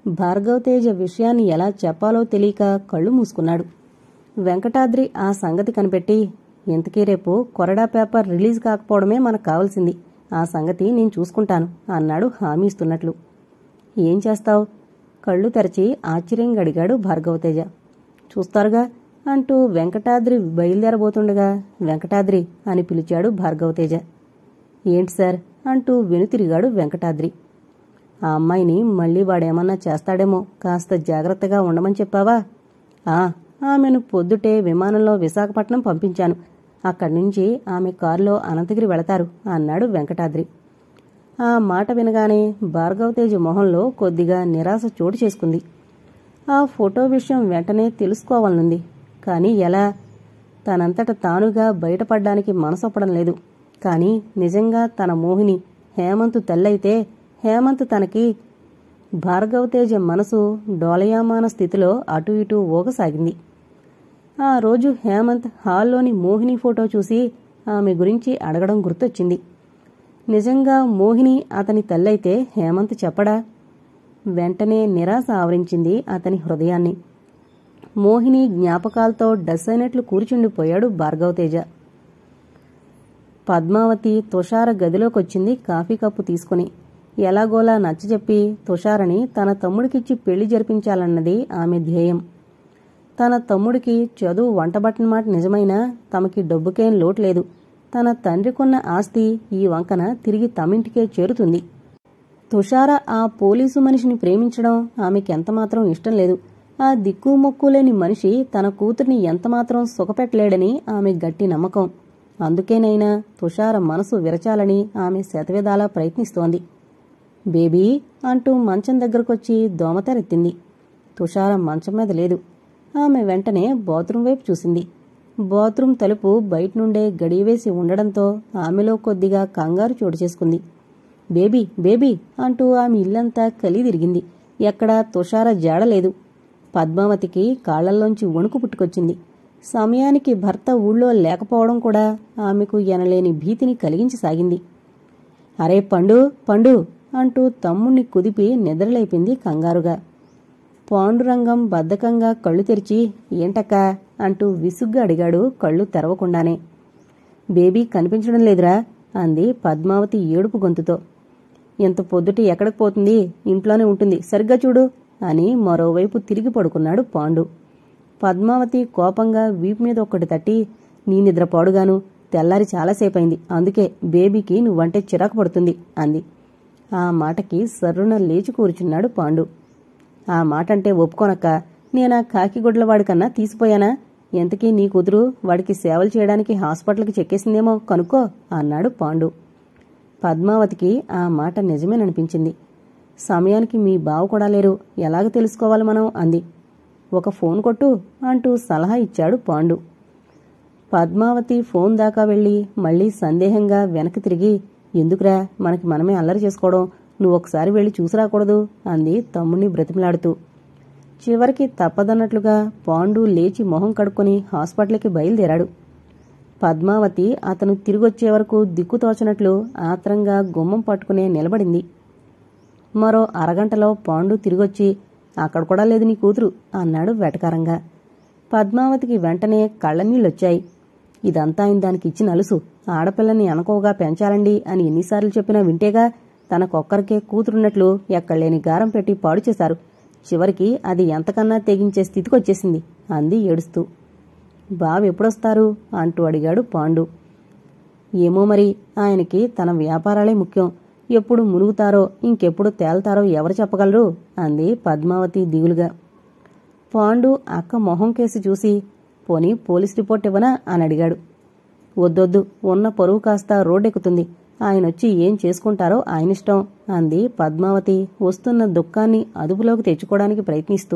భార్గవ్ తేజ విషయాన్ని ఎలా చెప్పాలో తెలియక కళ్ళు మూసుకున్నాడు వెంకటాద్రి ఆ సంగతి కనిపెట్టి ఇంతకీ రేపు కొరడా పేపర్ రిలీజ్ కాకపోవడమే మనకు కావాల్సింది ఆ సంగతి నేను చూసుకుంటాను అన్నాడు హామీ ఇస్తున్నట్లు ఏం చేస్తావు కళ్ళు తెరచి ఆశ్చర్యంగా అడిగాడు భార్గవ తేజ చూస్తారుగా అంటూ వెంకటాద్రి బయలుదేరబోతుండగా వెంకటాద్రి అని పిలిచాడు భార్గవ తేజ ఏంటి సార్ అంటూ వెనుతిరిగాడు వెంకటాద్రి ఆ అమ్మాయిని మళ్ళీ వాడేమన్నా చేస్తాడేమో కాస్త జాగ్రత్తగా ఉండమని చెప్పావా ఆ ఆమెను పొద్దుటే విమానంలో విశాఖపట్నం పంపించాను అక్కడి నుంచి ఆమె కారులో అనంతగిరి వెళతారు అన్నాడు వెంకటాద్రి ఆ మాట వినగానే భార్గవతేజ మొహంలో కొద్దిగా నిరాశ చోటు చేసుకుంది ఆ ఫోటో విషయం వెంటనే తెలుసుకోవాలనుంది కానీ ఎలా తనంతట తానుగా బయటపడ్డానికి మనసొప్పడం లేదు కానీ నిజంగా తన మోహిని హేమంత్ తల్లైతే హేమంత్ తనకి భార్గవతేజ మనసు డోలయామాన స్థితిలో అటు ఇటు ఊగసాగింది ఆ రోజు హేమంత్ హాల్లోని మోహిని ఫోటో చూసి ఆమె గురించి అడగడం గుర్తొచ్చింది నిజంగా మోహిని అతని తల్లైతే హేమంత్ చెప్పడా వెంటనే నిరాశ ఆవరించింది అతని హృదయాన్ని మోహిని జ్ఞాపకాలతో డస్సైనట్లు కూర్చుండిపోయాడు భార్గవతేజ పద్మావతి తుషార గదిలోకొచ్చింది కాఫీ కప్పు తీసుకుని ఎలాగోలా నచ్చజెప్పి తుషారని తన తమ్ముడికిచ్చి పెళ్లి జరిపించాలన్నది ఆమె ధ్యేయం తన తమ్ముడికి చదువు వంటబట్టిన మాట నిజమైనా తమకి డబ్బుకేం లోటు లేదు తన తండ్రికున్న ఆస్తి ఈ వంకన తిరిగి తమింటికే చేరుతుంది తుషార ఆ పోలీసు మనిషిని ప్రేమించడం ఆమెకెంతమాత్రం ఇష్టం లేదు ఆ దిక్కు మొక్కు లేని మనిషి తన కూతుర్ని ఎంతమాత్రం సుఖపెట్టలేడని ఆమె గట్టి నమ్మకం అందుకేనైనా తుషార మనసు విరచాలని ఆమె శతవిధాలా ప్రయత్నిస్తోంది బేబీ అంటూ మంచం దగ్గరకొచ్చి దోమతెరెత్తింది తుషార మంచం మీద లేదు ఆమె వెంటనే బాత్రూం వైపు చూసింది బాత్రూం తలుపు బయట నుండే గడియవేసి ఉండడంతో ఆమెలో కొద్దిగా కంగారు చోటు చేసుకుంది బేబీ బేబీ అంటూ ఆమె ఇల్లంతా కలిదిరిగింది ఎక్కడా తుషార జాడలేదు పద్మావతికి కాళ్లల్లోంచి వణుకు పుట్టుకొచ్చింది సమయానికి భర్త ఊళ్ళో లేకపోవడం కూడా ఆమెకు ఎనలేని భీతిని కలిగించసాగింది అరే పండు పండు అంటూ తమ్ముణ్ణి కుదిపి నిద్రలేపింది కంగారుగా పాండురంగం బద్ధకంగా కళ్ళు తెరిచి ఏంటక్కా అంటూ విసుగ్గా అడిగాడు కళ్ళు తెరవకుండానే బేబీ కనిపించడం లేదురా అంది పద్మావతి ఏడుపు గొంతుతో ఇంత పొద్దుటి ఎక్కడికి పోతుంది ఇంట్లోనే ఉంటుంది సరిగ్గా చూడు అని మరోవైపు తిరిగి పడుకున్నాడు పాండు పద్మావతి కోపంగా వీపు మీద ఒక్కటి తట్టి నీ నిద్ర పాడుగాను తెల్లారి చాలాసేపైంది అందుకే బేబీకి నువ్వంటే చిరాకు పడుతుంది అంది ఆ మాటకి సర్రున లేచి కూర్చున్నాడు పాండు ఆ మాట అంటే ఒప్పుకోనక్క నేనా కాకిగొడ్లవాడికన్నా తీసిపోయానా ఎంతకీ నీ కుదురు వాడికి సేవలు చేయడానికి హాస్పిటల్కి చెక్కేసిందేమో కనుక్కో అన్నాడు పాండు పద్మావతికి ఆ మాట నిజమేననిపించింది సమయానికి మీ బావ కూడా లేరు ఎలాగ తెలుసుకోవాలి మనం అంది ఒక ఫోన్ కొట్టు అంటూ సలహా ఇచ్చాడు పాండు పద్మావతి ఫోన్ దాకా వెళ్ళి మళ్ళీ సందేహంగా వెనక్కి తిరిగి ఎందుకురా మనకి మనమే అల్లరి చేసుకోవడం నువ్వు ఒకసారి వెళ్ళి చూసిరాకూడదు అంది తమ్ముణ్ణి బ్రతిమలాడుతూ చివరికి తప్పదన్నట్లుగా పాండు లేచి మొహం కడుక్కొని హాస్పిటల్కి బయలుదేరాడు పద్మావతి అతను తిరిగొచ్చే వరకు దిక్కుతోచనట్లు ఆత్రంగా గుమ్మం పట్టుకునే నిలబడింది మరో అరగంటలో పాండు తిరిగొచ్చి అక్కడ కూడా లేదు నీ కూతురు అన్నాడు వెటకారంగా పద్మావతికి వెంటనే కళ్ళనీళ్ళొచ్చాయి ఇదంతా ఆయన దానికి ఇచ్చిన అలుసు ఆడపిల్లని అనకోగా పెంచాలండి అని ఎన్నిసార్లు చెప్పినా వింటేగా తనకొక్కరికే కూతురున్నట్లు ఎక్కడలేని గారం పెట్టి పాడు చేశారు చివరికి అది ఎంతకన్నా తెగించే స్థితికొచ్చేసింది అంది ఏడుస్తూ బావ ఎప్పుడొస్తారు అంటూ అడిగాడు పాండు ఏమో మరి ఆయనకి తన వ్యాపారాలే ముఖ్యం ఎప్పుడు మునుగుతారో ఇంకెప్పుడు తేల్తారో ఎవరు చెప్పగలరు అంది పద్మావతి దిగులుగా పాండు అక్క మొహం కేసి చూసి పోనీ పోలీస్ రిపోర్ట్ ఇవ్వనా అని అడిగాడు వద్దొద్దు ఉన్న పరువు కాస్త రోడ్డెక్కుతుంది ఆయనొచ్చి ఏం చేసుకుంటారో ఆయనిష్టం అంది పద్మావతి వస్తున్న దుఃఖాన్ని అదుపులోకి తెచ్చుకోవడానికి ప్రయత్నిస్తూ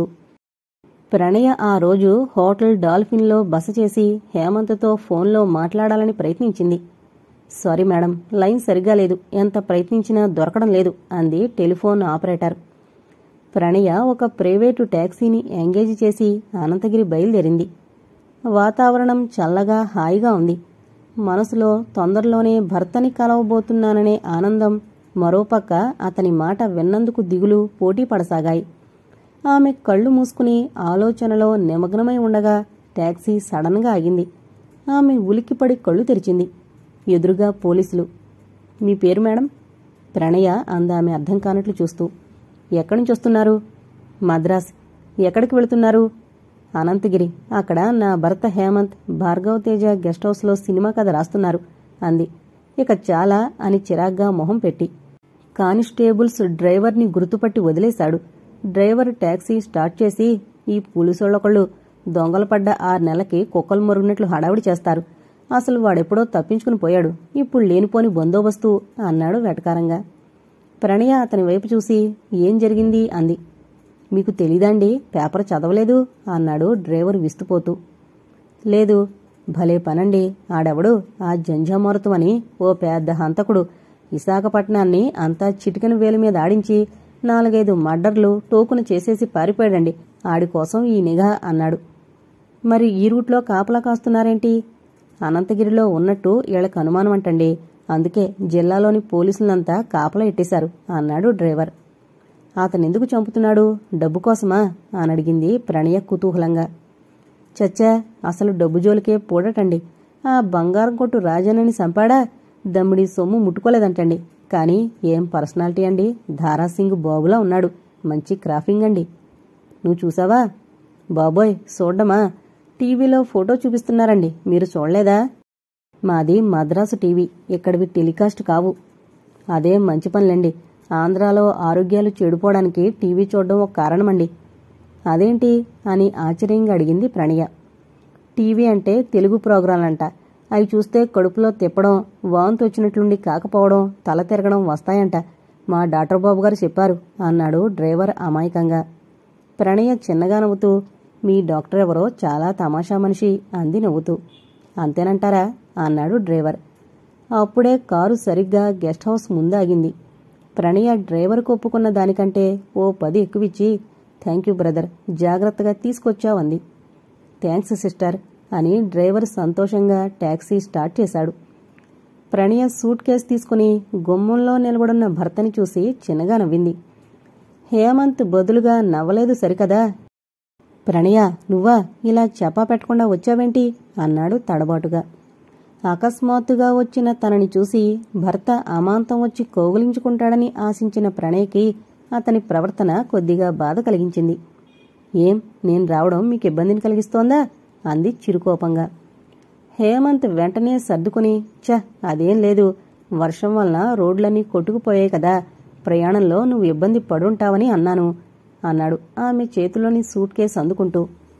ప్రణయ ఆ రోజు హోటల్ డాల్ఫిన్లో బస చేసి హేమంత్తో ఫోన్లో మాట్లాడాలని ప్రయత్నించింది సారీ మేడం లైన్ సరిగ్గా లేదు ఎంత ప్రయత్నించినా దొరకడం లేదు అంది టెలిఫోన్ ఆపరేటర్ ప్రణయ ఒక ప్రైవేటు ట్యాక్సీని ఎంగేజ్ చేసి అనంతగిరి బయలుదేరింది వాతావరణం చల్లగా హాయిగా ఉంది మనసులో తొందరలోనే భర్తని కలవబోతున్నాననే ఆనందం మరోపక్క అతని మాట విన్నందుకు దిగులు పోటీ పడసాగాయి ఆమె కళ్ళు మూసుకుని ఆలోచనలో నిమగ్నమై ఉండగా టాక్సీ సడన్గా ఆగింది ఆమె ఉలిక్కిపడి కళ్ళు తెరిచింది ఎదురుగా పోలీసులు మీ పేరు మేడం ప్రణయ అందామె అర్థం కానట్లు చూస్తూ ఎక్కడి నుంచి వస్తున్నారు మద్రాస్ ఎక్కడికి వెళుతున్నారు అనంతగిరి అక్కడ నా భర్త హేమంత్ భార్గవ్ తేజ గెస్ట్ హౌస్లో సినిమా కథ రాస్తున్నారు అంది ఇక చాలా అని చిరాగ్గా మొహం పెట్టి కానిస్టేబుల్స్ డ్రైవర్ని గుర్తుపట్టి వదిలేశాడు డ్రైవర్ టాక్సీ స్టార్ట్ చేసి ఈ పోలీసోళ్ళొకళ్ళు దొంగలు పడ్డ ఆరు నెలకి కుక్కలు మరుగునట్లు హడావిడి చేస్తారు అసలు వాడెప్పుడో తప్పించుకుని పోయాడు ఇప్పుడు లేనిపోని బందోబస్తు అన్నాడు వెటకారంగా ప్రణయ అతని వైపు చూసి ఏం జరిగింది అంది మీకు తెలీదండి పేపర్ చదవలేదు అన్నాడు డ్రైవర్ విస్తుపోతూ లేదు భలే పనండి ఆడెవడు ఆ జంఝామరుతం అని ఓ పెద్ద హంతకుడు విశాఖపట్నాన్ని అంతా చిటికెన వేలు మీద ఆడించి నాలుగైదు మర్డర్లు టోకున చేసేసి పారిపోయాడండి ఆడి కోసం ఈ నిఘా అన్నాడు మరి ఈ రూట్లో కాపలా కాస్తున్నారేంటి అనంతగిరిలో ఉన్నట్టు వీళ్ళకి అనుమానం అంటండి అందుకే జిల్లాలోని పోలీసులంతా కాపలా ఎట్టేశారు అన్నాడు డ్రైవర్ అతనెందుకు చంపుతున్నాడు డబ్బు కోసమా అని అడిగింది ప్రణయ కుతూహలంగా చచ్చా అసలు డబ్బు జోలికే పోడటండి ఆ బంగారం కొట్టు రాజన్నని చంపాడా దమ్మిడి సొమ్ము ముట్టుకోలేదంటండి కానీ ఏం పర్సనాలిటీ అండి ధారాసింగ్ బాబులా ఉన్నాడు మంచి క్రాఫింగ్ అండి నువ్వు చూసావా బాబోయ్ చూడ్డమా టీవీలో ఫోటో చూపిస్తున్నారండి మీరు చూడలేదా మాది మద్రాసు టీవీ ఇక్కడివి టెలికాస్ట్ కావు అదే మంచి పనులండి ఆంధ్రాలో ఆరోగ్యాలు చెడిపోవడానికి టీవీ చూడడం ఒక కారణమండి అదేంటి అని ఆశ్చర్యంగా అడిగింది ప్రణయ టీవీ అంటే తెలుగు ప్రోగ్రాంలంట అవి చూస్తే కడుపులో తిప్పడం వాంతి వచ్చినట్లుండి కాకపోవడం తల తిరగడం వస్తాయంట మా డాక్టర్ బాబు గారు చెప్పారు అన్నాడు డ్రైవర్ అమాయకంగా ప్రణయ చిన్నగా నవ్వుతూ మీ డాక్టర్ ఎవరో చాలా తమాషా మనిషి అంది నవ్వుతూ అంతేనంటారా అన్నాడు డ్రైవర్ అప్పుడే కారు సరిగ్గా గెస్ట్ హౌస్ ముందాగింది ప్రణయ డ్రైవర్కు ఒప్పుకున్న దానికంటే ఓ పది ఎక్కువిచ్చి థ్యాంక్ యూ బ్రదర్ జాగ్రత్తగా తీసుకొచ్చావంది థ్యాంక్స్ సిస్టర్ అని డ్రైవర్ సంతోషంగా టాక్సీ స్టార్ట్ చేశాడు ప్రణయ సూట్ కేసు తీసుకుని గుమ్మంలో నిలబడున్న భర్తని చూసి చిన్నగా నవ్వింది హేమంత్ బదులుగా నవ్వలేదు సరికదా ప్రణయ నువ్వా ఇలా చెప్పా పెట్టకుండా వచ్చావేంటి అన్నాడు తడబాటుగా అకస్మాత్తుగా వచ్చిన తనని చూసి భర్త అమాంతం వచ్చి కౌగిలించుకుంటాడని ఆశించిన ప్రణయ్కి అతని ప్రవర్తన కొద్దిగా బాధ కలిగించింది ఏం నేను రావడం మీకు ఇబ్బందిని కలిగిస్తోందా అంది చిరుకోపంగా హేమంత్ వెంటనే సర్దుకుని చ అదేం లేదు వర్షం వలన రోడ్లన్నీ కొట్టుకుపోయాయి కదా ప్రయాణంలో నువ్వు ఇబ్బంది పడుంటావని అన్నాను అన్నాడు ఆమె చేతిలోని సూట్ కేసు అందుకుంటూ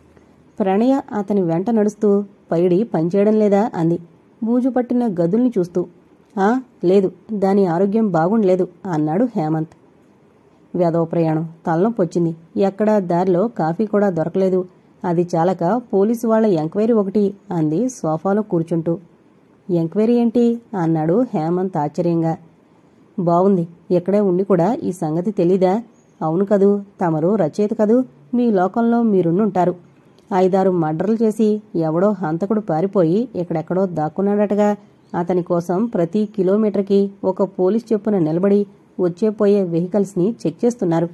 ప్రణయ అతని వెంట నడుస్తూ పైడి పనిచేయడం లేదా అంది బూజు పట్టిన గదుల్ని చూస్తూ ఆ లేదు దాని ఆరోగ్యం బాగుండలేదు అన్నాడు హేమంత్ వేదవ ప్రయాణం తలనొప్పి వచ్చింది ఎక్కడా దారిలో కాఫీ కూడా దొరకలేదు అది చాలక పోలీసు వాళ్ల ఎంక్వైరీ ఒకటి అంది సోఫాలో కూర్చుంటూ ఎంక్వైరీ ఏంటి అన్నాడు హేమంత్ ఆశ్చర్యంగా బావుంది ఇక్కడే ఉండి కూడా ఈ సంగతి తెలీదా అవును కదూ తమరు రచయిత కదూ మీ లోకంలో మీరున్నుంటారు ఐదారు మర్డర్లు చేసి ఎవడో హంతకుడు పారిపోయి ఇక్కడెక్కడో దాక్కున్నాడటగా అతని కోసం ప్రతి కిలోమీటర్కి ఒక పోలీస్ చెప్పున నిలబడి వచ్చేపోయే వెహికల్స్ని చెక్ చేస్తున్నారు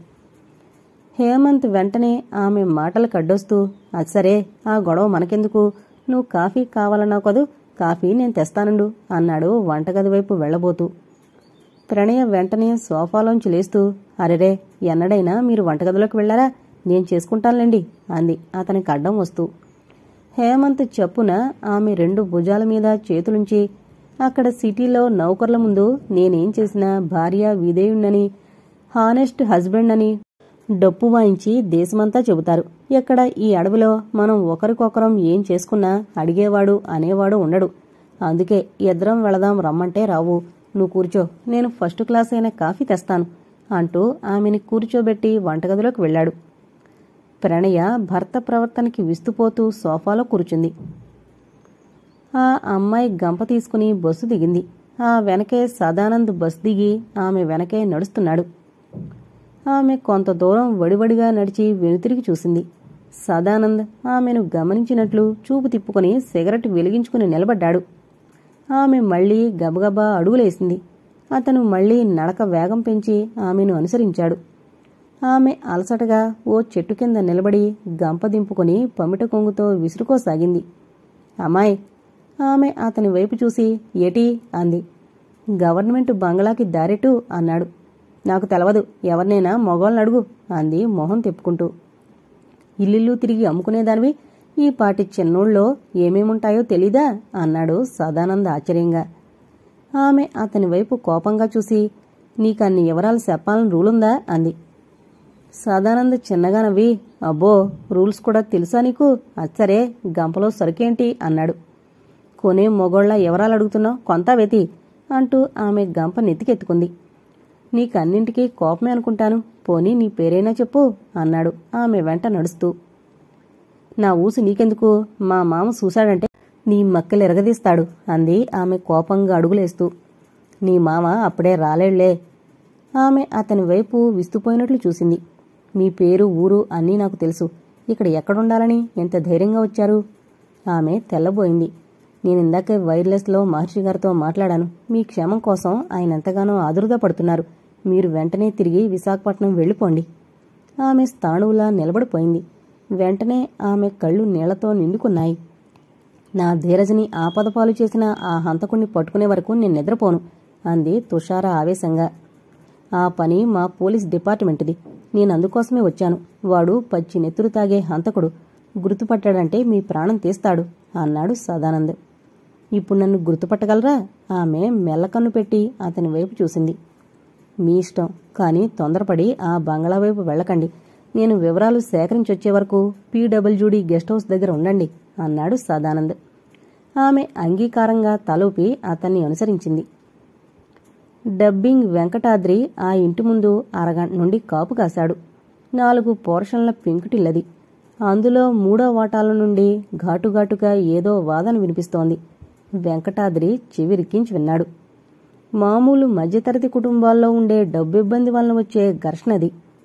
హేమంత్ వెంటనే ఆమె మాటలు కడ్డొస్తూ అది సరే ఆ గొడవ మనకెందుకు నువ్వు కాఫీ కావాలన్నావు కదూ కాఫీ నేను తెస్తానుండు అన్నాడు వంటగది వైపు వెళ్లబోతూ ప్రణయ వెంటనే సోఫాలోంచి లేస్తూ అరెరే ఎన్నడైనా మీరు వంటగదిలోకి వెళ్లారా నేను చేసుకుంటానులేండి అంది అతనికి అడ్డం వస్తూ హేమంత్ చెప్పున ఆమె రెండు భుజాల మీద చేతులుంచి అక్కడ సిటీలో నౌకర్ల ముందు నేనేం చేసినా భార్య విధేయుణ్ణని హానెస్ట్ హస్బెండ్ అని డప్పు వాయించి దేశమంతా చెబుతారు ఎక్కడ ఈ అడవిలో మనం ఒకరికొకరం ఏం చేసుకున్నా అడిగేవాడు అనేవాడు ఉండడు అందుకే ఇద్దరం వెళదాం రమ్మంటే రావు నువ్వు కూర్చో నేను ఫస్ట్ క్లాస్ అయిన కాఫీ తెస్తాను అంటూ ఆమెని కూర్చోబెట్టి వంటగదిలోకి వెళ్ళాడు ప్రణయ భర్త ప్రవర్తనకి విస్తుపోతూ సోఫాలో కూర్చుంది ఆ అమ్మాయి గంప తీసుకుని బస్సు దిగింది ఆ వెనకే సదానంద్ బస్ దిగి ఆమె వెనకే నడుస్తున్నాడు ఆమె కొంత దూరం వడివడిగా నడిచి వెనుతిరిగి చూసింది సదానంద్ ఆమెను గమనించినట్లు చూపు తిప్పుకొని సిగరెట్ వెలిగించుకుని నిలబడ్డాడు ఆమె మళ్లీ గబగబా అడుగులేసింది అతను మళ్లీ నడక వేగం పెంచి ఆమెను అనుసరించాడు ఆమె అలసటగా ఓ చెట్టు కింద నిలబడి గంప దింపుకొని పమిట కొంగుతో విసురుకోసాగింది అమ్మాయి ఆమె అతని వైపు చూసి ఏటి అంది గవర్నమెంట్ బంగ్లాకి దారెట్టు అన్నాడు నాకు తెలవదు ఎవరినైనా మొగోళ్ళని అడుగు అంది మొహం తిప్పుకుంటూ ఇల్లిల్లు తిరిగి అమ్ముకునేదానివి ఈ పాటి చిన్నోళ్ళలో ఏమేముంటాయో తెలీదా అన్నాడు సదానంద ఆశ్చర్యంగా ఆమె అతని వైపు కోపంగా చూసి నీకన్ని వివరాలు చెప్పాలని రూలుందా అంది సదానంద చిన్నగా నవ్వి అబ్బో రూల్స్ కూడా తెలుసా నీకు అచ్చరే గంపలో సరుకేంటి అన్నాడు కొనే మొగోళ్ళ ఎవరాలు అడుగుతున్నావు కొంత వెతి అంటూ ఆమె గంప నెత్తికెత్తుకుంది నీకన్నింటికీ కోపమే అనుకుంటాను పోనీ నీ పేరైనా చెప్పు అన్నాడు ఆమె వెంట నడుస్తూ నా ఊసు నీకెందుకు మా మామ చూశాడంటే నీ మక్కలు ఎరగదీస్తాడు అంది ఆమె కోపంగా అడుగులేస్తూ నీ మామ అప్పుడే రాలేళ్లే ఆమె అతని వైపు విస్తుపోయినట్లు చూసింది మీ పేరు ఊరు అన్నీ నాకు తెలుసు ఇక్కడ ఎక్కడుండాలని ఎంత ధైర్యంగా వచ్చారు ఆమె తెల్లబోయింది నేను ఇందాకే వైర్లెస్లో మహర్షి గారితో మాట్లాడాను మీ క్షేమం కోసం ఆయన ఎంతగానో ఆదురుదా పడుతున్నారు మీరు వెంటనే తిరిగి విశాఖపట్నం వెళ్ళిపోండి ఆమె స్థాణువులా నిలబడిపోయింది వెంటనే ఆమె కళ్ళు నీళ్లతో నిండుకున్నాయి నా ధీరజని ఆపదపాలు చేసిన ఆ హంతకుణ్ణి పట్టుకునే వరకు నేను నిద్రపోను అంది తుషార ఆవేశంగా ఆ పని మా పోలీస్ డిపార్ట్మెంట్ది నేను అందుకోసమే వచ్చాను వాడు పచ్చి నెత్తురు తాగే హంతకుడు గుర్తుపట్టాడంటే మీ ప్రాణం తీస్తాడు అన్నాడు సదానంద్ ఇప్పుడు నన్ను గుర్తుపట్టగలరా ఆమె మెల్లకన్ను పెట్టి అతని వైపు చూసింది మీ ఇష్టం కానీ తొందరపడి ఆ బంగ్లా వైపు వెళ్ళకండి నేను వివరాలు సేకరించొచ్చే వరకు పీడబ్ల్యూడి గెస్ట్ హౌస్ దగ్గర ఉండండి అన్నాడు సదానంద్ ఆమె అంగీకారంగా తలూపి అతన్ని అనుసరించింది డబ్బింగ్ వెంకటాద్రి ఆ ఇంటి ముందు అరగంట నుండి కాపు కాశాడు నాలుగు పోర్షన్ల పెంకుటిల్లది అందులో మూడో వాటాల నుండి ఘాటుఘాటుగా ఏదో వాదన వినిపిస్తోంది వెంకటాద్రి చెవిరిక్కించి విన్నాడు మామూలు మధ్యతరగతి కుటుంబాల్లో ఉండే డబ్బు ఇబ్బంది వలన వచ్చే ఘర్షణది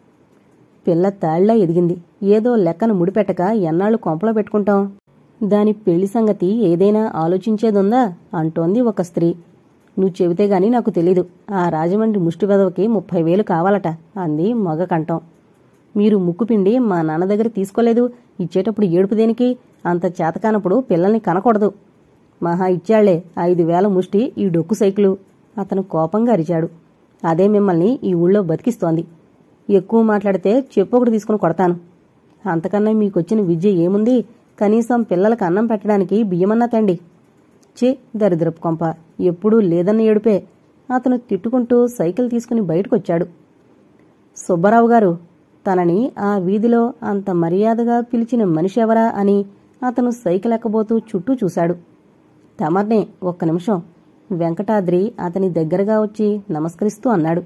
పిల్ల తాళ్లా ఎదిగింది ఏదో లెక్కను ముడిపెట్టక ఎన్నాళ్ళు కొంపలో పెట్టుకుంటాం దాని పెళ్లి సంగతి ఏదైనా ఆలోచించేదుందా అంటోంది ఒక స్త్రీ నువ్వు చెబితే గాని నాకు తెలీదు ఆ రాజమండ్రి ముష్టి వెదవకి ముప్పై వేలు కావాలట అంది మగ కంఠం మీరు ముక్కుపిండి మా నాన్న దగ్గర తీసుకోలేదు ఇచ్చేటప్పుడు ఏడుపు దేనికి అంత చేతకానప్పుడు పిల్లల్ని కనకూడదు మహా ఇచ్చాళ్లే ఐదు వేల ముష్టి ఈ డొక్కు సైకిలు అతను కోపంగా అరిచాడు అదే మిమ్మల్ని ఈ ఊళ్ళో బతికిస్తోంది ఎక్కువ మాట్లాడితే చెప్పు ఒకటి తీసుకుని కొడతాను అంతకన్నా మీకొచ్చిన విద్య ఏముంది కనీసం పిల్లలకు అన్నం పెట్టడానికి బియ్యమన్నా తండి చే దరిద్రపు కొంప ఎప్పుడూ లేదన్న ఏడుపే అతను తిట్టుకుంటూ సైకిల్ తీసుకుని బయటకొచ్చాడు సుబ్బారావు గారు తనని ఆ వీధిలో అంత మర్యాదగా పిలిచిన మనిషి ఎవరా అని అతను సైకిల్ ఎక్కబోతూ చుట్టూ చూశాడు తమర్నే ఒక్క నిమిషం వెంకటాద్రి అతని దగ్గరగా వచ్చి నమస్కరిస్తూ అన్నాడు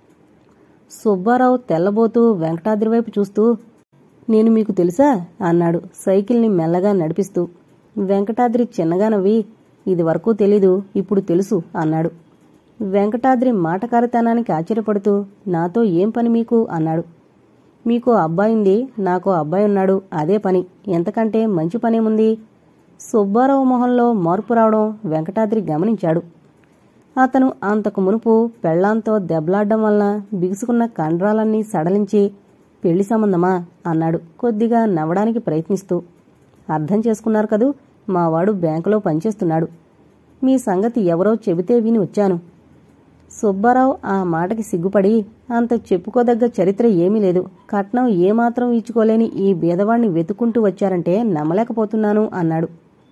సుబ్బారావు తెల్లబోతూ వెంకటాద్రి వైపు చూస్తూ నేను మీకు తెలుసా అన్నాడు సైకిల్ని మెల్లగా నడిపిస్తూ వెంకటాద్రి చిన్నగా నవ్వి ఇది వరకు తెలీదు ఇప్పుడు తెలుసు అన్నాడు వెంకటాద్రి మాటకారితనానికి ఆశ్చర్యపడుతూ నాతో ఏం పని మీకు అన్నాడు మీకు అబ్బాయింది నాకు అబ్బాయి ఉన్నాడు అదే పని ఎంతకంటే మంచి పనేముంది సుబ్బారావు మొహంలో మార్పు రావడం వెంకటాద్రి గమనించాడు అతను అంతకు మునుపు పెళ్లాంతో దెబ్బలాడ్డం వలన బిగుసుకున్న కండరాలన్నీ సడలించి పెళ్లి సంబంధమా అన్నాడు కొద్దిగా నవ్వడానికి ప్రయత్నిస్తూ అర్థం చేసుకున్నారు కదూ మావాడు బ్యాంకులో పనిచేస్తున్నాడు మీ సంగతి ఎవరో చెబితే విని వచ్చాను సుబ్బారావు ఆ మాటకి సిగ్గుపడి అంత చెప్పుకోదగ్గ చరిత్ర ఏమీ లేదు కట్నం ఏమాత్రం ఇచ్చుకోలేని ఈ బీదవాణ్ణి వెతుకుంటూ వచ్చారంటే నమ్మలేకపోతున్నాను అన్నాడు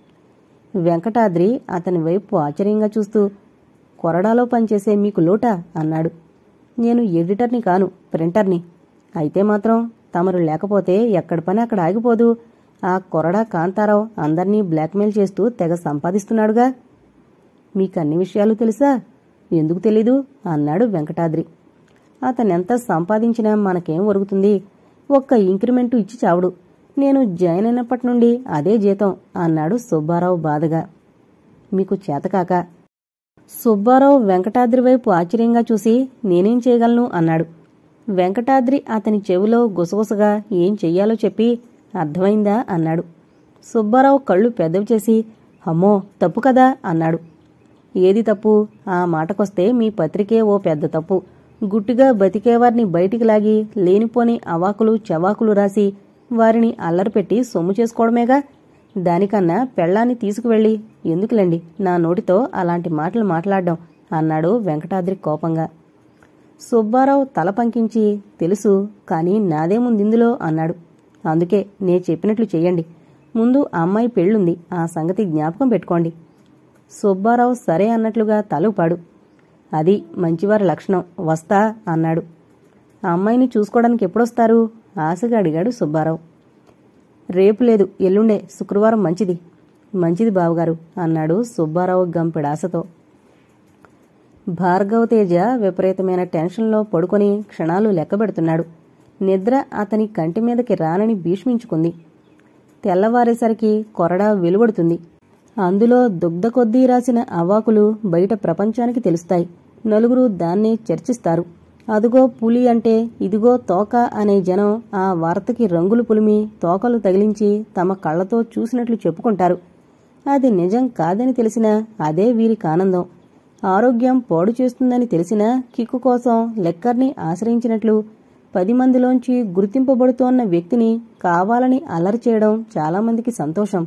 వెంకటాద్రి అతని వైపు ఆశ్చర్యంగా చూస్తూ కొరడాలో పనిచేసే మీకు లోటా అన్నాడు నేను ఎడిటర్ని కాను ప్రింటర్ని అయితే మాత్రం తమరు లేకపోతే ఎక్కడి పని అక్కడ ఆగిపోదు ఆ కొరడా కాంతారావు అందర్నీ బ్లాక్మెయిల్ చేస్తూ తెగ సంపాదిస్తున్నాడుగా మీకన్ని విషయాలు తెలుసా ఎందుకు తెలీదు అన్నాడు వెంకటాద్రి అతనెంత సంపాదించినా మనకేం ఒరుగుతుంది ఒక్క ఇంక్రిమెంటు ఇచ్చి చావుడు నేను జాయిన్ అయినప్పటి నుండి అదే జీతం అన్నాడు సుబ్బారావు బాధగా మీకు చేతకాక సుబ్బారావు వెంకటాద్రి వైపు ఆశ్చర్యంగా చూసి నేనేం చేయగలను అన్నాడు వెంకటాద్రి అతని చెవిలో గుసగుసగా ఏం చెయ్యాలో చెప్పి అర్థమైందా అన్నాడు సుబ్బారావు కళ్ళు పెద్దవి చేసి అమ్మో తప్పు కదా అన్నాడు ఏది తప్పు ఆ మాటకొస్తే మీ పత్రికే ఓ పెద్ద తప్పు గుట్టుగా బతికేవారిని బయటికి లాగి లేనిపోని అవాకులు చవాకులు రాసి వారిని అల్లరిపెట్టి సొమ్ము చేసుకోవడమేగా దానికన్నా పెళ్ళాన్ని తీసుకువెళ్ళి ఎందుకులేండి నా నోటితో అలాంటి మాటలు మాట్లాడడం అన్నాడు వెంకటాద్రి కోపంగా సుబ్బారావు తల పంకించి తెలుసు కానీ నాదేముందిందులో అన్నాడు అందుకే నే చెప్పినట్లు చెయ్యండి ముందు ఆ అమ్మాయి పెళ్ళుంది ఆ సంగతి జ్ఞాపకం పెట్టుకోండి సుబ్బారావు సరే అన్నట్లుగా తల ఊపాడు అది మంచివారి లక్షణం వస్తా అన్నాడు ఆ అమ్మాయిని చూసుకోవడానికి ఎప్పుడొస్తారు ఆశగా అడిగాడు సుబ్బారావు రేపు లేదు ఎల్లుండే శుక్రవారం మంచిది మంచిది బావగారు అన్నాడు సుబ్బారావు గంపెడాసతో భార్గవ తేజ విపరీతమైన టెన్షన్లో పడుకొని క్షణాలు లెక్కబెడుతున్నాడు నిద్ర అతని కంటి మీదకి రానని భీష్మించుకుంది తెల్లవారేసరికి కొరడా వెలువడుతుంది అందులో దుగ్ధ కొద్దీ రాసిన అవాకులు బయట ప్రపంచానికి తెలుస్తాయి నలుగురు దాన్నే చర్చిస్తారు అదుగో పులి అంటే ఇదిగో తోక అనే జనం ఆ వార్తకి రంగులు పులిమి తోకలు తగిలించి తమ కళ్ళతో చూసినట్లు చెప్పుకుంటారు అది నిజం కాదని తెలిసినా అదే వీరికి ఆనందం ఆరోగ్యం పాడు చేస్తుందని తెలిసినా కిక్కు కోసం లెక్కర్ని ఆశ్రయించినట్లు పది మందిలోంచి గుర్తింపబడుతోన్న వ్యక్తిని కావాలని అల్లరి చేయడం చాలామందికి సంతోషం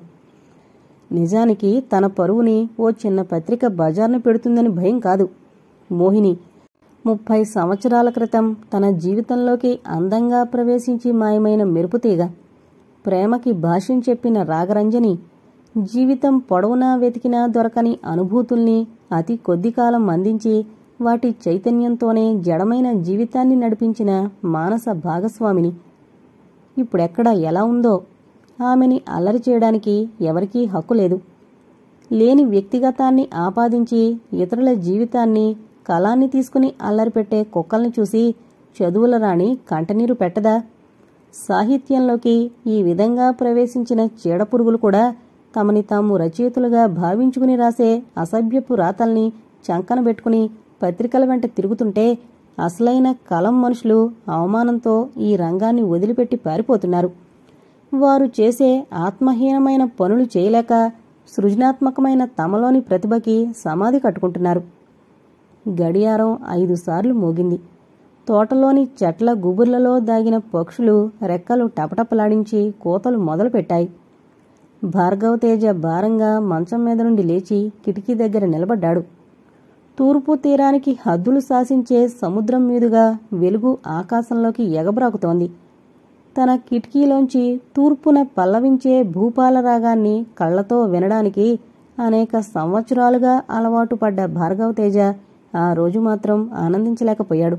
నిజానికి తన పరువుని ఓ చిన్న పత్రిక బజార్ను పెడుతుందని భయం కాదు మోహిని ముప్పై సంవత్సరాల క్రితం తన జీవితంలోకి అందంగా ప్రవేశించి మాయమైన మెరుపుతీగ ప్రేమకి భాష్యం చెప్పిన రాగరంజని జీవితం పొడవునా వెతికినా దొరకని అనుభూతుల్ని అతి కొద్ది కాలం అందించి వాటి చైతన్యంతోనే జడమైన జీవితాన్ని నడిపించిన మానస భాగస్వామిని ఇప్పుడెక్కడ ఎలా ఉందో ఆమెని అల్లరి చేయడానికి ఎవరికీ హక్కు లేదు లేని వ్యక్తిగతాన్ని ఆపాదించి ఇతరుల జీవితాన్ని కళాన్ని తీసుకుని అల్లరి పెట్టే కుక్కల్ని చూసి చదువుల రాణి కంటనీరు పెట్టదా సాహిత్యంలోకి ఈ విధంగా ప్రవేశించిన చీడపురుగులు కూడా తమని తాము రచయితలుగా భావించుకుని రాసే అసభ్యపు రాతల్ని చంకన పెట్టుకుని పత్రికల వెంట తిరుగుతుంటే అసలైన కలం మనుషులు అవమానంతో ఈ రంగాన్ని వదిలిపెట్టి పారిపోతున్నారు వారు చేసే ఆత్మహీనమైన పనులు చేయలేక సృజనాత్మకమైన తమలోని ప్రతిభకి సమాధి కట్టుకుంటున్నారు గడియారం ఐదు సార్లు మోగింది తోటలోని చెట్ల గుబుర్లలో దాగిన పక్షులు రెక్కలు టపటపలాడించి కోతలు మొదలుపెట్టాయి భార్గవ తేజ భారంగా మంచం మీద నుండి లేచి కిటికీ దగ్గర నిలబడ్డాడు తూర్పు తీరానికి హద్దులు శాసించే సముద్రం మీదుగా వెలుగు ఆకాశంలోకి ఎగబ్రాకుతోంది తన కిటికీలోంచి తూర్పున పల్లవించే భూపాల రాగాన్ని కళ్లతో వినడానికి అనేక సంవత్సరాలుగా అలవాటు పడ్డ భార్గవ తేజ ఆ రోజు మాత్రం ఆనందించలేకపోయాడు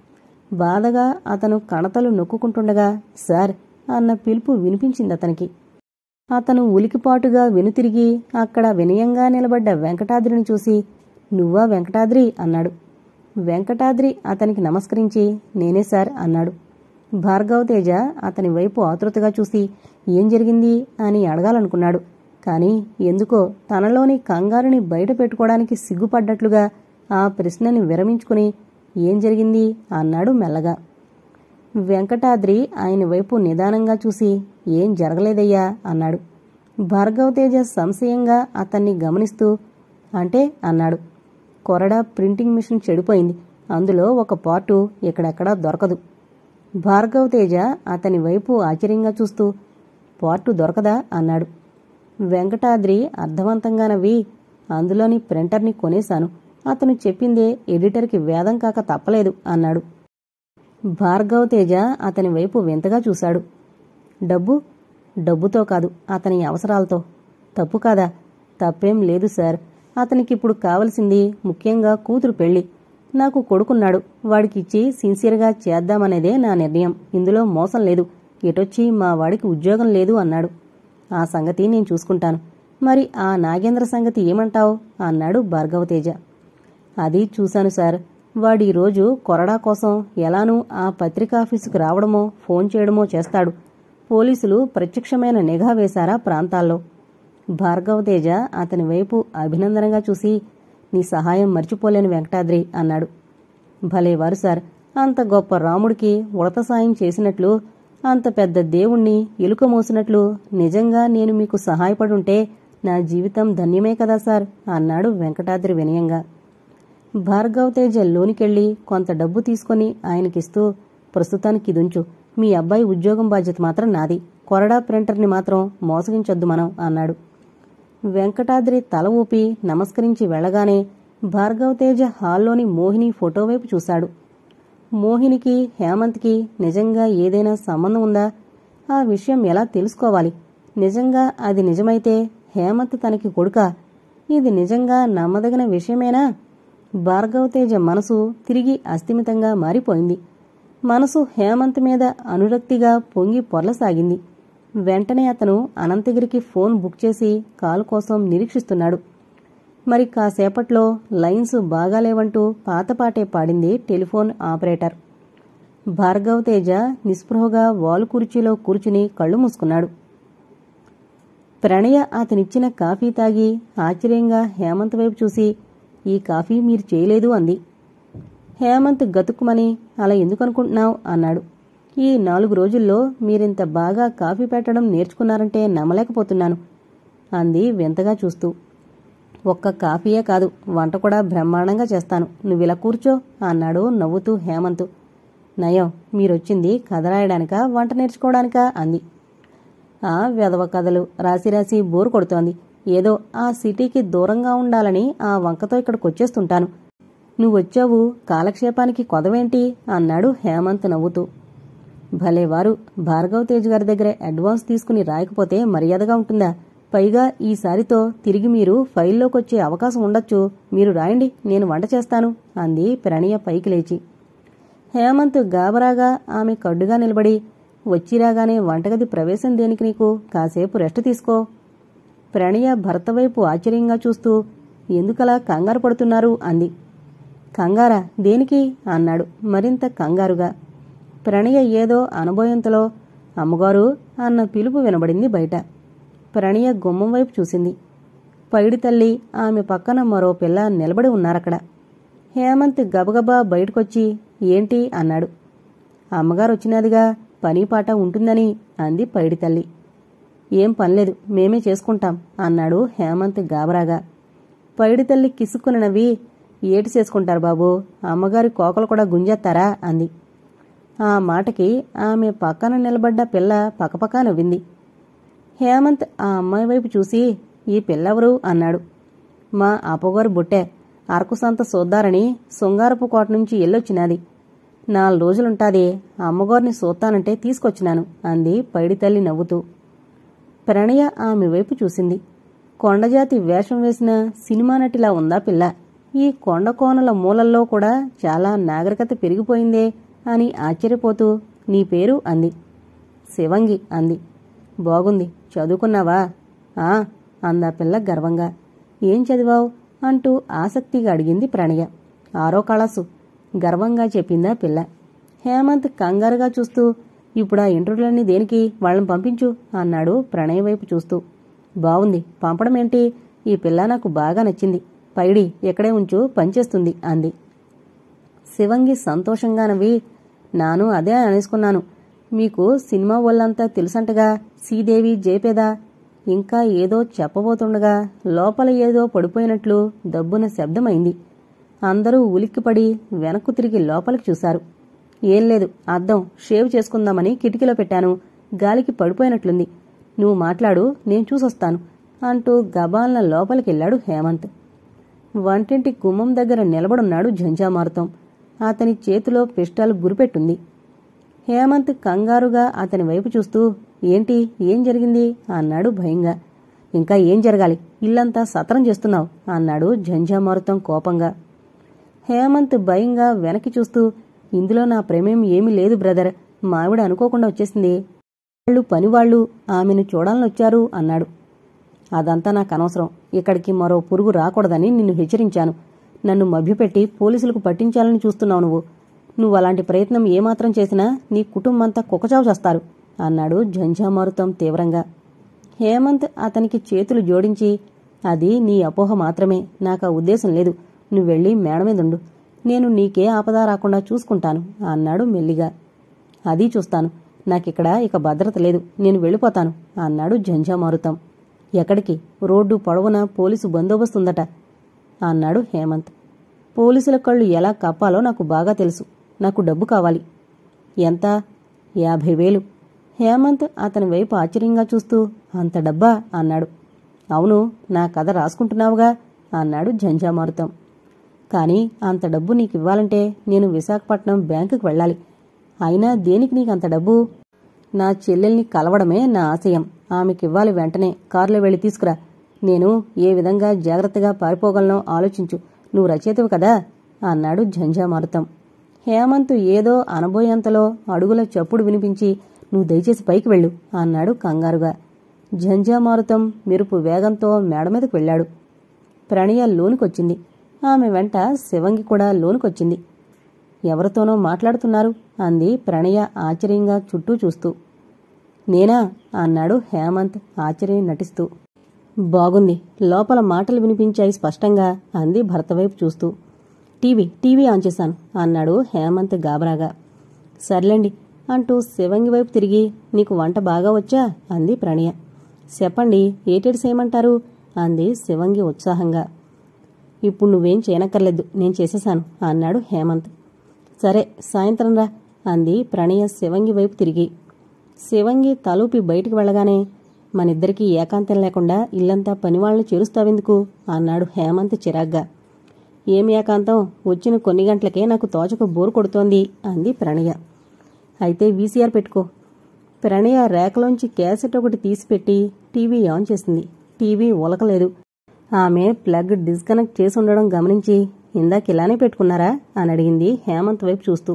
బాధగా అతను కణతలు నొక్కుంటుండగా సార్ అన్న పిలుపు వినిపించింది అతనికి అతను ఉలికిపాటుగా వెనుతిరిగి అక్కడ వినయంగా నిలబడ్డ వెంకటాద్రిని చూసి నువ్వా వెంకటాద్రి అన్నాడు వెంకటాద్రి అతనికి నమస్కరించి నేనే సార్ అన్నాడు భార్గవ తేజ అతని వైపు ఆతృతగా చూసి ఏం జరిగింది అని అడగాలనుకున్నాడు కాని ఎందుకో తనలోని కంగారుని బయట పెట్టుకోవడానికి సిగ్గుపడ్డట్లుగా ఆ ప్రశ్నని విరమించుకుని ఏం జరిగింది అన్నాడు మెల్లగా వెంకటాద్రి ఆయన వైపు నిదానంగా చూసి ఏం జరగలేదయ్యా అన్నాడు భార్గవ తేజ సంశయంగా అతన్ని గమనిస్తూ అంటే అన్నాడు కొరడా ప్రింటింగ్ మిషన్ చెడిపోయింది అందులో ఒక పార్టు ఇక్కడెక్కడా దొరకదు భార్గవ తేజ అతని వైపు ఆశ్చర్యంగా చూస్తూ పార్టు దొరకదా అన్నాడు వెంకటాద్రి అర్థవంతంగా నవ్వి అందులోని ప్రింటర్ని కొనేశాను అతను చెప్పిందే ఎడిటర్కి వేదం కాక తప్పలేదు అన్నాడు భార్గవ తేజ అతని వైపు వింతగా చూశాడు డబ్బు డబ్బుతో కాదు అతని అవసరాలతో తప్పు కాదా తప్పేం లేదు సార్ అతనికిప్పుడు కావలసింది ముఖ్యంగా కూతురు పెళ్లి నాకు కొడుకున్నాడు వాడికిచ్చి సిన్సియర్గా చేద్దామనేదే నా నిర్ణయం ఇందులో మోసం లేదు ఎటొచ్చి మా వాడికి ఉద్యోగం లేదు అన్నాడు ఆ సంగతి నేను చూసుకుంటాను మరి ఆ నాగేంద్ర సంగతి ఏమంటావు అన్నాడు భార్గవతేజ అది చూశాను సార్ వాడి రోజు కొరడా కోసం ఎలానూ ఆ పత్రికాఫీసుకు రావడమో ఫోన్ చేయడమో చేస్తాడు పోలీసులు ప్రత్యక్షమైన నిఘా వేశారా ప్రాంతాల్లో భార్గవతేజ అతని వైపు అభినందనగా చూసి నీ సహాయం మర్చిపోలేను వెంకటాద్రి అన్నాడు భలేవారు సార్ అంత గొప్ప రాముడికి ఉడత సాయం చేసినట్లు అంత పెద్ద దేవుణ్ణి ఎలుక మోసినట్లు నిజంగా నేను మీకు సహాయపడుంటే నా జీవితం ధన్యమే కదా సార్ అన్నాడు వెంకటాద్రి వినయంగా భార్గవ్ తేజ లోనికెళ్ళి కొంత డబ్బు తీసుకొని ఆయనకిస్తూ ప్రస్తుతానికి ఇదుంచు మీ అబ్బాయి ఉద్యోగం బాధ్యత మాత్రం నాది కొరడా ప్రింటర్ని మాత్రం మోసగించొద్దు మనం అన్నాడు వెంకటాద్రి తల ఊపి నమస్కరించి వెళ్ళగానే భార్గవ్ తేజ హాల్లోని మోహిని ఫోటో వైపు చూశాడు మోహినికి హేమంత్కి నిజంగా ఏదైనా సంబంధం ఉందా ఆ విషయం ఎలా తెలుసుకోవాలి నిజంగా అది నిజమైతే హేమంత్ తనకి కొడుకా ఇది నిజంగా నమ్మదగిన విషయమేనా భార్గవ్ తేజ మనసు తిరిగి అస్థిమితంగా మారిపోయింది మనసు హేమంత్ మీద అనురక్తిగా పొంగి పొర్లసాగింది వెంటనే అతను అనంతగిరికి ఫోన్ బుక్ చేసి కాల్ కోసం నిరీక్షిస్తున్నాడు మరి కాసేపట్లో లైన్స్ బాగాలేవంటూ పాతపాటే పాడింది టెలిఫోన్ ఆపరేటర్ భార్గవ్ తేజ నిస్పృహగా వాలు కుర్చీలో కూర్చుని కళ్ళు మూసుకున్నాడు ప్రణయ అతనిచ్చిన కాఫీ తాగి ఆశ్చర్యంగా హేమంత్ వైపు చూసి ఈ కాఫీ మీరు చేయలేదు అంది హేమంత్ గతుక్కుమని అలా ఎందుకు అనుకుంటున్నావు అన్నాడు ఈ నాలుగు రోజుల్లో మీరింత బాగా కాఫీ పెట్టడం నేర్చుకున్నారంటే నమ్మలేకపోతున్నాను అంది వింతగా చూస్తూ ఒక్క కాఫీయే కాదు వంట కూడా బ్రహ్మాండంగా చేస్తాను నువ్విలా కూర్చో అన్నాడు నవ్వుతూ హేమంత్ నయం మీరొచ్చింది కథ రాయడానికా వంట నేర్చుకోవడానికా అంది ఆ వెధవ కథలు రాసి రాసి బోరు కొడుతోంది ఏదో ఆ సిటీకి దూరంగా ఉండాలని ఆ వంకతో ఇక్కడికి వచ్చేస్తుంటాను నువ్వొచ్చావు కాలక్షేపానికి కొదవేంటి అన్నాడు హేమంత్ నవ్వుతూ భలేవారు భార్గవ్ తేజ్ గారి దగ్గర అడ్వాన్స్ తీసుకుని రాయకపోతే మర్యాదగా ఉంటుందా పైగా ఈసారితో తిరిగి మీరు ఫైల్లోకొచ్చే అవకాశం ఉండొచ్చు మీరు రాయండి నేను వంట చేస్తాను అంది ప్రణయ పైకి లేచి హేమంత్ గాబరాగా ఆమె కడ్డుగా నిలబడి వచ్చిరాగానే వంటగది ప్రవేశం దేనికి నీకు కాసేపు రెస్ట్ తీసుకో ప్రణయ భర్త వైపు ఆశ్చర్యంగా చూస్తూ ఎందుకలా కంగారు పడుతున్నారు అంది కంగారా దేనికి అన్నాడు మరింత కంగారుగా ప్రణయ ఏదో అనుభవంతలో అమ్మగారు అన్న పిలుపు వినబడింది బయట ప్రణయ గుమ్మం వైపు చూసింది పైడి తల్లి ఆమె పక్కన మరో పిల్ల నిలబడి ఉన్నారక్కడ హేమంత్ గబగబా బయటకొచ్చి ఏంటి అన్నాడు అమ్మగారు వచ్చినదిగా పని పాట ఉంటుందని అంది పైడి తల్లి ఏం పనిలేదు మేమే చేసుకుంటాం అన్నాడు హేమంత్ గాబరాగా పైడి తల్లి కిసుక్కున నవ్వి ఏటి చేసుకుంటారు బాబు అమ్మగారి కోకలు కూడా గుంజేస్తారా అంది ఆ మాటకి ఆమె పక్కన నిలబడ్డ పిల్ల పకపకా నవ్వింది హేమంత్ ఆ అమ్మాయి వైపు చూసి ఈ పిల్లెవరు అన్నాడు మా అప్పగారు బుట్టే అరకు సంత సోద్దారని శృంగారపు కోట నుంచి ఎల్లొచ్చినది నాలుగు రోజులుంటాది అమ్మగారిని సోత్తానంటే తీసుకొచ్చినాను అంది పైడి తల్లి నవ్వుతూ ప్రణయ ఆమె వైపు చూసింది కొండజాతి వేషం వేసిన సినిమా నటిలా ఉందా పిల్ల ఈ కొండ కోనల మూలల్లో కూడా చాలా నాగరికత పెరిగిపోయిందే అని ఆశ్చర్యపోతూ నీ పేరు అంది శివంగి అంది బాగుంది చదువుకున్నావా ఆ అందా పిల్ల గర్వంగా ఏం చదివావు అంటూ ఆసక్తిగా అడిగింది ప్రణయ ఆరో కళాసు గర్వంగా చెప్పిందా పిల్ల హేమంత్ కంగారుగా చూస్తూ ఇప్పుడు ఆ ఇంటర్వ్యూలన్నీ దేనికి వాళ్ళని పంపించు అన్నాడు ప్రణయ్ వైపు చూస్తూ బావుంది పంపడం ఏంటి ఈ పిల్ల నాకు బాగా నచ్చింది పైడి ఎక్కడే ఉంచు పనిచేస్తుంది అంది శివంగి సంతోషంగా నవ్వి నాను అదే అనేసుకున్నాను మీకు సినిమా వాళ్ళంతా తెలుసంటగా శ్రీదేవి జయపేదా ఇంకా ఏదో చెప్పబోతుండగా లోపల ఏదో పడిపోయినట్లు దబ్బున శబ్దమైంది అందరూ ఉలిక్కిపడి వెనక్కు తిరిగి లోపలికి చూశారు ఏం లేదు అద్దం షేవ్ చేసుకుందామని కిటికీలో పెట్టాను గాలికి పడిపోయినట్లుంది నువ్వు మాట్లాడు నేను చూసొస్తాను అంటూ గబాల్న లోపలికెళ్ళాడు హేమంత్ వంటింటి గుమ్మం దగ్గర నిలబడున్నాడు ఝంఝామారుతం అతని చేతిలో పిస్టాల్ గురిపెట్టుంది హేమంత్ కంగారుగా అతని వైపు చూస్తూ ఏంటి ఏం జరిగింది అన్నాడు భయంగా ఇంకా ఏం జరగాలి ఇల్లంతా సతరం చేస్తున్నావు అన్నాడు ఝంఝామారుతం కోపంగా హేమంత్ భయంగా వెనక్కి చూస్తూ ఇందులో నా ప్రేమేం ఏమీ లేదు బ్రదర్ మావిడ అనుకోకుండా వచ్చేసింది వాళ్ళు పనివాళ్ళు ఆమెను చూడాలని వచ్చారు అన్నాడు అదంతా నాకు అనవసరం ఇక్కడికి మరో పురుగు రాకూడదని నిన్ను హెచ్చరించాను నన్ను మభ్యపెట్టి పోలీసులకు పట్టించాలని చూస్తున్నావు నువ్వు నువ్వు అలాంటి ప్రయత్నం ఏమాత్రం చేసినా నీ కుటుంబంతా కుక్కచావు చేస్తారు అన్నాడు ఝంఝామారుతం తీవ్రంగా హేమంత్ అతనికి చేతులు జోడించి అది నీ అపోహ మాత్రమే నాకు ఆ ఉద్దేశం లేదు నువ్వు వెళ్ళి మేడ మీదుండు నేను నీకే ఆపద రాకుండా చూసుకుంటాను అన్నాడు మెల్లిగా అది చూస్తాను నాకిక్కడ ఇక భద్రత లేదు నేను వెళ్ళిపోతాను అన్నాడు ఝంఝామారుతం ఎక్కడికి రోడ్డు పొడవున పోలీసు బందోబస్తుందట అన్నాడు హేమంత్ పోలీసుల కళ్ళు ఎలా కప్పాలో నాకు బాగా తెలుసు నాకు డబ్బు కావాలి ఎంత యాభై వేలు హేమంత్ అతని వైపు ఆశ్చర్యంగా చూస్తూ అంత డబ్బా అన్నాడు అవును నా కథ రాసుకుంటున్నావుగా అన్నాడు ఝంఝామారుతం కానీ అంత డబ్బు నీకు ఇవ్వాలంటే నేను విశాఖపట్నం బ్యాంకుకి వెళ్ళాలి అయినా దేనికి నీకు అంత డబ్బు నా చెల్లెల్ని కలవడమే నా ఆశయం ఆమెకివ్వాలి వెంటనే కారులో వెళ్ళి తీసుకురా నేను ఏ విధంగా జాగ్రత్తగా పారిపోగలనో ఆలోచించు నువ్వు రచయితవు కదా అన్నాడు ఝంఝామారుతం హేమంత్ ఏదో అనబోయేంతలో అడుగుల చప్పుడు వినిపించి నువ్వు దయచేసి పైకి వెళ్ళు అన్నాడు కంగారుగా ఝంఝామారుతం మెరుపు వేగంతో మేడ మీదకు వెళ్ళాడు ప్రణయ లోనికొచ్చింది ఆమె వెంట శివంగి కూడా లోనికొచ్చింది ఎవరితోనో మాట్లాడుతున్నారు అంది ప్రణయ ఆశ్చర్యంగా చుట్టూ చూస్తూ నేనా అన్నాడు హేమంత్ ఆశ్చర్యం నటిస్తూ బాగుంది లోపల మాటలు వినిపించాయి స్పష్టంగా అంది భర్త వైపు చూస్తూ టీవీ టీవీ ఆన్ చేశాను అన్నాడు హేమంత్ గాబరాగా సర్లేండి అంటూ శివంగి వైపు తిరిగి నీకు వంట బాగా వచ్చా అంది ప్రణయ చెప్పండి ఏటేటి చేయమంటారు అంది శివంగి ఉత్సాహంగా ఇప్పుడు నువ్వేం చేయనక్కర్లేదు నేను చేసేశాను అన్నాడు హేమంత్ సరే సాయంత్రం రా అంది ప్రణయ శివంగి వైపు తిరిగి శివంగి తలూపి బయటికి వెళ్ళగానే మనిద్దరికీ ఏకాంతం లేకుండా ఇల్లంతా పనివాళ్లను చేరుస్తావెందుకు అన్నాడు హేమంత్ చిరాగ్గా ఏం ఏకాంతం వచ్చిన కొన్ని గంటలకే నాకు తోచక బోరు కొడుతోంది అంది ప్రణయ అయితే వీసీఆర్ పెట్టుకో ప్రణయ రేఖలోంచి క్యాసెట్ ఒకటి తీసిపెట్టి టీవీ ఆన్ చేసింది టీవీ ఉలకలేదు ఆమె ప్లగ్ డిస్కనెక్ట్ చేసి ఉండడం గమనించి ఇందాక ఇలానే పెట్టుకున్నారా అని అడిగింది హేమంత్ వైపు చూస్తూ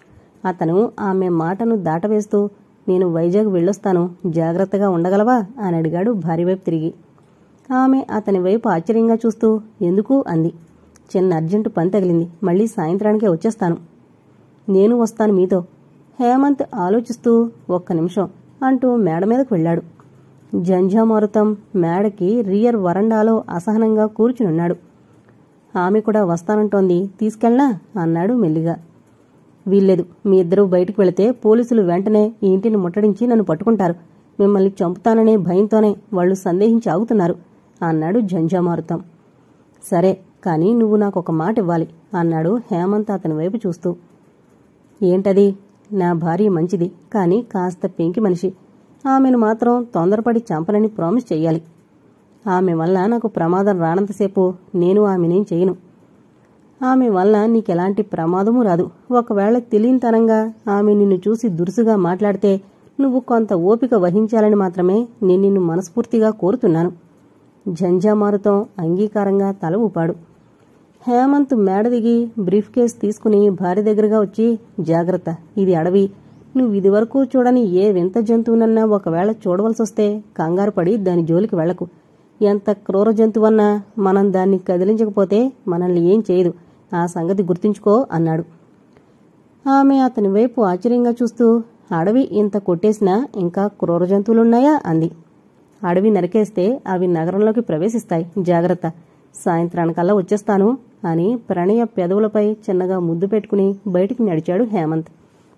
అతను ఆమె మాటను దాటవేస్తూ నేను వైజాగ్ వెళ్ళొస్తాను జాగ్రత్తగా ఉండగలవా అని అడిగాడు భార్య వైపు తిరిగి ఆమె అతని వైపు ఆశ్చర్యంగా చూస్తూ ఎందుకు అంది చిన్న అర్జెంటు పని తగిలింది మళ్ళీ సాయంత్రానికే వచ్చేస్తాను నేను వస్తాను మీతో హేమంత్ ఆలోచిస్తూ ఒక్క నిమిషం అంటూ మేడ మీదకు వెళ్ళాడు జంఝామారుతం మేడకి రియర్ వరండాలో అసహనంగా కూర్చునున్నాడు ఆమె కూడా వస్తానంటోంది తీసుకెళ్ళనా అన్నాడు మెల్లిగా వీల్లేదు మీ ఇద్దరూ బయటికి వెళితే పోలీసులు వెంటనే ఈ ఇంటిని ముట్టడించి నన్ను పట్టుకుంటారు మిమ్మల్ని చంపుతాననే భయంతోనే వాళ్ళు సందేహించి ఆగుతున్నారు అన్నాడు జంఝామారుతం సరే కానీ నువ్వు నాకు ఒక మాట ఇవ్వాలి అన్నాడు హేమంత్ అతని వైపు చూస్తూ ఏంటది నా భార్య మంచిది కానీ కాస్త పెంకి మనిషి ఆమెను మాత్రం తొందరపడి చంపనని ప్రామిస్ చెయ్యాలి ఆమె వల్ల నాకు ప్రమాదం రానంతసేపు నేను ఆమెనేం చేయను ఆమె వల్ల నీకెలాంటి ప్రమాదమూ రాదు ఒకవేళ తెలియనితనంగా ఆమె నిన్ను చూసి దురుసుగా మాట్లాడితే నువ్వు కొంత ఓపిక వహించాలని మాత్రమే నేను నిన్ను మనస్ఫూర్తిగా కోరుతున్నాను ఝంఝామారుతో అంగీకారంగా తల ఊపాడు హేమంత్ మేడ దిగి బ్రీఫ్ కేస్ తీసుకుని భార్య దగ్గరగా వచ్చి జాగ్రత్త ఇది అడవి నువ్వు ఇదివరకు చూడని ఏ వింత జంతువునన్నా ఒకవేళ చూడవలసొస్తే కంగారు పడి దాని జోలికి వెళ్లకు ఎంత క్రూర జంతువన్నా మనం దాన్ని కదిలించకపోతే మనల్ని ఏం చేయదు ఆ సంగతి గుర్తుంచుకో అన్నాడు ఆమె అతని వైపు ఆశ్చర్యంగా చూస్తూ అడవి ఇంత కొట్టేసినా ఇంకా క్రూర జంతువులున్నాయా అంది అడవి నరికేస్తే అవి నగరంలోకి ప్రవేశిస్తాయి జాగ్రత్త సాయంత్రానికల్లా వచ్చేస్తాను అని ప్రణయ పెదవులపై చిన్నగా ముద్దు పెట్టుకుని బయటికి నడిచాడు హేమంత్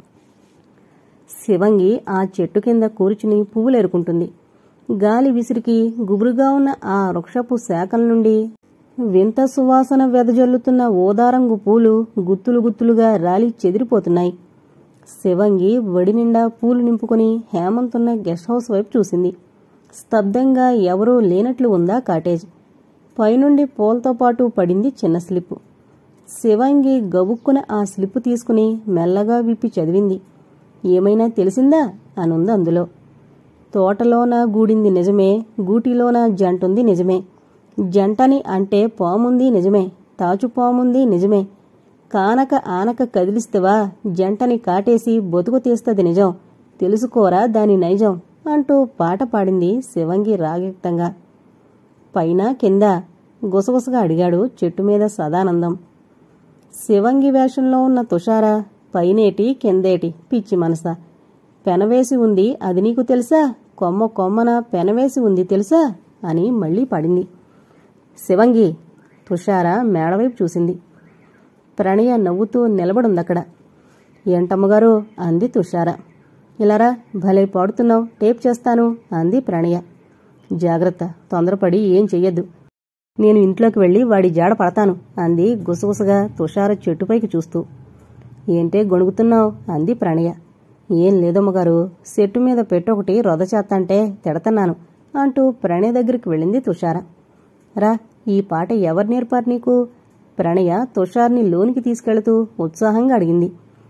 శివంగి ఆ చెట్టు కింద కూర్చుని పువ్వులేరుకుంటుంది గాలి విసిరికి గుబురుగా ఉన్న ఆ వృక్షపు శాఖల నుండి వింత సువాసన వెదజల్లుతున్న ఓదారంగు పూలు గుత్తులు గుత్తులుగా రాలి చెదిరిపోతున్నాయి శివంగి వడి నిండా పూలు నింపుకుని హేమంతున్న గెస్ట్ హౌస్ వైపు చూసింది స్తబ్దంగా ఎవరూ లేనట్లు ఉందా కాటేజ్ పైనుండి పూలతో పాటు పడింది చిన్న స్లిప్ శివంగి గబుక్కున ఆ స్లిప్ తీసుకుని మెల్లగా విప్పి చదివింది ఏమైనా తెలిసిందా అనుంది అందులో తోటలోన గూడింది నిజమే గూటిలోన జంటుంది నిజమే జంటని అంటే పాముంది నిజమే తాచుపాముంది నిజమే కానక ఆనక కదిలిస్తవా జంటని కాటేసి బతుకు తీస్తది నిజం తెలుసుకోరా దాని నైజం అంటూ పాట పాడింది శివంగి రాగయుక్తంగా పైన కింద గుసగుసగా అడిగాడు చెట్టు మీద సదానందం శివంగి వేషంలో ఉన్న తుషార పైనేటి కిందేటి పిచ్చి మనస పెనవేసి ఉంది అది నీకు తెలుసా కొమ్మ కొమ్మన పెనవేసి ఉంది తెలుసా అని మళ్ళీ పడింది శివంగి తుషార మేడవైపు చూసింది ప్రణయ నవ్వుతూ నిలబడుందక్కడ ఏంటమ్మగారు అంది తుషార ఇలారా భలే పాడుతున్నావు టేప్ చేస్తాను అంది ప్రణయ జాగ్రత్త తొందరపడి ఏం చెయ్యొద్దు నేను ఇంట్లోకి వెళ్ళి వాడి జాడ పడతాను అంది గుసగుసగా తుషార చెట్టుపైకి చూస్తూ ఏంటే గొణుగుతున్నావు అంది ప్రణయ ఏం లేదమ్మగారు చెట్టు మీద పెట్టొకటి రొద చేత్తంటే తిడతన్నాను అంటూ ప్రణయ దగ్గరికి వెళ్ళింది తుషార రా ఈ పాట ఎవరు నేర్పారు నీకు ప్రణయ తుషార్ని లోనికి తీసుకెళుతూ ఉత్సాహంగా అడిగింది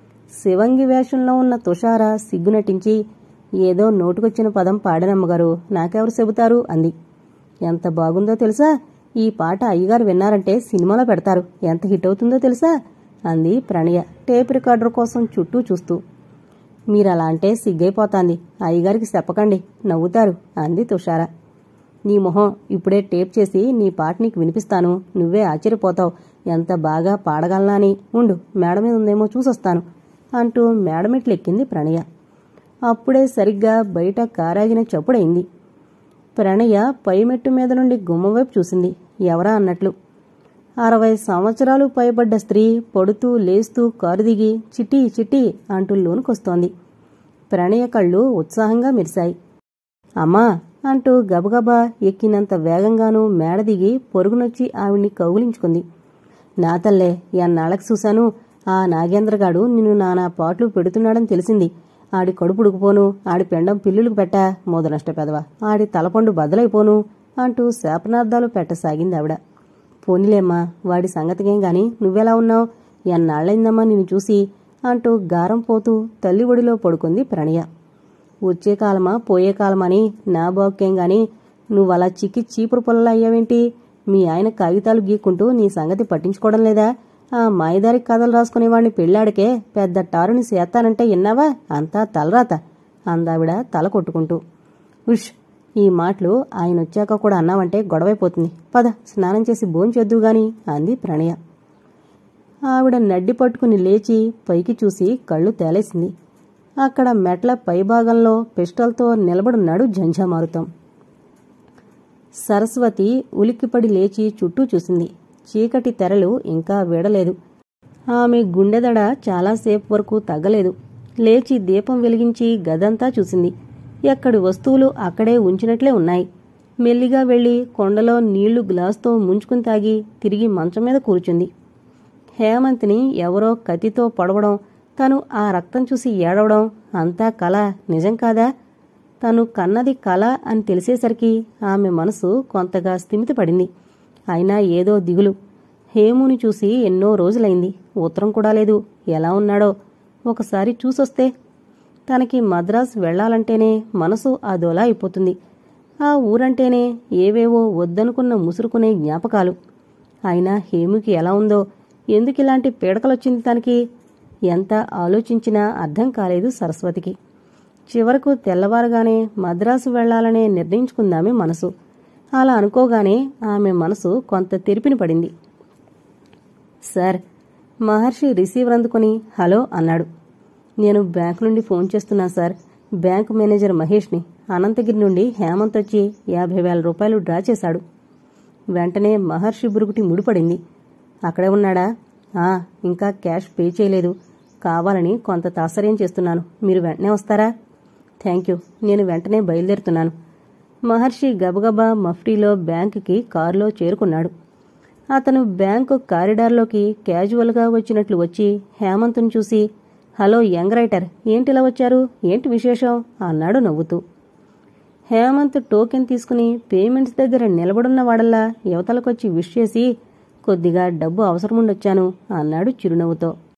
శివంగి వేషంలో ఉన్న తుషార సిగ్గు నటించి ఏదో నోటుకొచ్చిన పదం పాడనమ్మగారు నాకెవరు చెబుతారు అంది ఎంత బాగుందో తెలుసా ఈ పాట అయ్యగారు విన్నారంటే సినిమాలో పెడతారు ఎంత హిట్ అవుతుందో తెలుసా అంది ప్రణయ టేప్ రికార్డర్ కోసం చుట్టూ చూస్తూ మీరలా అంటే సిగ్గైపోతాంది అయ్యగారికి చెప్పకండి నవ్వుతారు అంది తుషార నీ మొహం ఇప్పుడే టేప్ చేసి నీ పాట నీకు వినిపిస్తాను నువ్వే ఆశ్చర్యపోతావు ఎంత బాగా పాడగలనా అని ఉండు మేడ మీద ఉందేమో చూసొస్తాను అంటూ మేడమెట్లు ఎక్కింది ప్రణయ అప్పుడే సరిగ్గా బయట కారాగిన చప్పుడైంది ప్రణయ పైమెట్టు మీద నుండి గుమ్మవైపు చూసింది ఎవరా అన్నట్లు అరవై సంవత్సరాలు పైబడ్డ స్త్రీ పడుతూ లేస్తూ కారు దిగి చిట్టి చిట్టి అంటూ లోనుకొస్తోంది ప్రణయ కళ్ళు ఉత్సాహంగా మెరిశాయి అమ్మా అంటూ గబగబా ఎక్కినంత వేగంగానూ మేడ దిగి పొరుగునొచ్చి ఆవిడ్ని కౌగిలించుకుంది నా తల్లే ఎన్నాళ్ళకి చూశాను ఆ నాగేంద్రగాడు నిన్ను నానా పాట్లు పెడుతున్నాడని తెలిసింది ఆడి కడుపు ఉడుకుపోను ఆడి పెండం పిల్లులకు పెట్ట మోదనష్ట పెదవా ఆడి తలపండు బద్దలైపోను అంటూ శాపనార్థాలు పెట్టసాగింది ఆవిడ పోనీలేమ్మా వాడి సంగతికేం గాని నువ్వెలా ఉన్నావు ఎన్నాళ్ళైందమ్మా నిన్ను చూసి అంటూ గారం పోతూ తల్లి ఒడిలో పడుకుంది ప్రణయ వచ్చే కాలమా పోయే కాలమని నా బాక్కేం గాని నువ్వలా చిక్కి చీపురు పొలలా అయ్యావేంటి మీ ఆయన కాగితాలు గీక్కుంటూ నీ సంగతి పట్టించుకోవడం లేదా ఆ మాయదారి కథలు రాసుకునేవాడిని పెళ్ళాడికే పెద్ద టారుని చేస్తానంటే విన్నావా అంతా తలరాత అందావిడ తల కొట్టుకుంటూ ఉష్ ఈ మాటలు ఆయన వచ్చాక కూడా అన్నావంటే గొడవైపోతుంది పద స్నానం చేసి భోంచేద్దు గాని అంది ప్రణయ ఆవిడ నడ్డి పట్టుకుని లేచి పైకి చూసి కళ్ళు తేలేసింది అక్కడ మెట్ల పైభాగంలో పిస్టల్తో నిలబడున్నాడు జంఝామారుతం సరస్వతి ఉలిక్కిపడి లేచి చుట్టూ చూసింది చీకటి తెరలు ఇంకా వీడలేదు ఆమె గుండెదడ చాలాసేపు వరకు తగ్గలేదు లేచి దీపం వెలిగించి గదంతా చూసింది ఎక్కడి వస్తువులు అక్కడే ఉంచినట్లే ఉన్నాయి మెల్లిగా వెళ్లి కొండలో నీళ్లు గ్లాస్తో ముంచుకుని తాగి తిరిగి మంచం మీద కూర్చుంది హేమంత్ని ఎవరో కత్తితో పొడవడం తను ఆ రక్తం చూసి ఏడవడం అంతా కళ నిజం కాదా తను కన్నది కళ అని తెలిసేసరికి ఆమె మనసు కొంతగా స్థిమితపడింది అయినా ఏదో దిగులు హేముని చూసి ఎన్నో రోజులైంది ఉత్తరం కూడా లేదు ఎలా ఉన్నాడో ఒకసారి చూసొస్తే తనకి మద్రాసు వెళ్లాలంటేనే మనసు అదోలా అయిపోతుంది ఆ ఊరంటేనే ఏవేవో వద్దనుకున్న ముసురుకునే జ్ఞాపకాలు అయినా హేముకి ఎలా ఉందో ఎందుకిలాంటి పీడకలొచ్చింది తనకి ఎంత ఆలోచించినా అర్థం కాలేదు సరస్వతికి చివరకు తెల్లవారుగానే మద్రాసు వెళ్లాలనే నిర్ణయించుకుందామె మనసు అలా అనుకోగానే ఆమె మనసు కొంత తెరిపిన పడింది సార్ మహర్షి రిసీవర్ అందుకుని హలో అన్నాడు నేను బ్యాంక్ నుండి ఫోన్ చేస్తున్నా సార్ బ్యాంక్ మేనేజర్ మహేష్ని అనంతగిరి నుండి హేమంత్ వచ్చి యాభై వేల రూపాయలు డ్రా చేశాడు వెంటనే మహర్షి బురుగుటి ముడిపడింది అక్కడే ఉన్నాడా ఆ ఇంకా క్యాష్ పే చేయలేదు కావాలని కొంత తాత్సర్యం చేస్తున్నాను మీరు వెంటనే వస్తారా థ్యాంక్ యూ నేను వెంటనే బయలుదేరుతున్నాను మహర్షి గబగబా మఫ్టీలో బ్యాంకుకి కారులో చేరుకున్నాడు అతను బ్యాంకు కారిడార్లోకి క్యాజువల్గా వచ్చినట్లు వచ్చి హేమంత్ను చూసి హలో యంగ్ రైటర్ ఏంటిలా వచ్చారు ఏంటి విశేషం అన్నాడు నవ్వుతూ హేమంత్ టోకెన్ తీసుకుని పేమెంట్స్ దగ్గర నిలబడున్న వాడల్లా యువతలకొచ్చి విష్ చేసి కొద్దిగా డబ్బు అవసరముండొచ్చాను అన్నాడు చిరునవ్వుతో